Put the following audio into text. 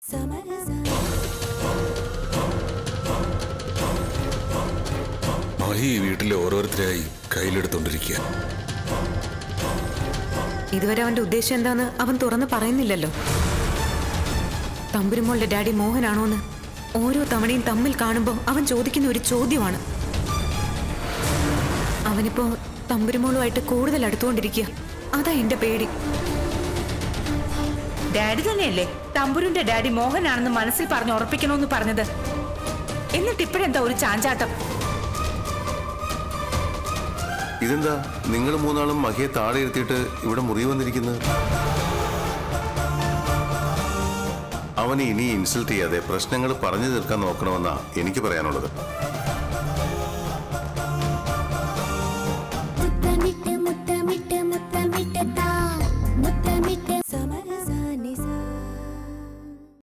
മഹി ഈ വീട്ടിലെ ഓരോരുത്തരായി കയ്യിലെടുത്തോണ്ടിരിക്കുക ഇതുവരെ അവന്റെ ഉദ്ദേശം എന്താന്ന് അവൻ തുറന്ന് പറയുന്നില്ലല്ലോ തമ്പുരുമോളുടെ ഡാഡി മോഹനാണോന്ന് ഓരോ തവണയും തമ്മിൽ കാണുമ്പോൾ അവൻ ചോദിക്കുന്ന ഒരു ചോദ്യമാണ് അവനിപ്പോ തമ്പുരുമോളുമായിട്ട് കൂടുതൽ അടുത്തുകൊണ്ടിരിക്കുക അതാ എന്റെ പേടി ഡാഡി തന്നെയല്ലേ തമ്പുരുന്റെ ഡാഡി മോഹനാണെന്ന് മനസ്സിൽ പറഞ്ഞ് ഉറപ്പിക്കണമെന്ന് പറഞ്ഞത് എന്നിട്ട് ഇപ്പോഴെന്താ ഒരു ചാഞ്ചാട്ടം ഇതെന്താ നിങ്ങൾ മൂന്നാളും മഹിയെ താഴെ ഇരുത്തിയിട്ട് ഇവിടെ മുറി വന്നിരിക്കുന്നത് അവനെ ഇനി ഇൻസൾട്ട് ചെയ്യാതെ പ്രശ്നങ്ങൾ പറഞ്ഞു തീർക്കാൻ നോക്കണമെന്നാ എനിക്ക് പറയാനുള്ളത്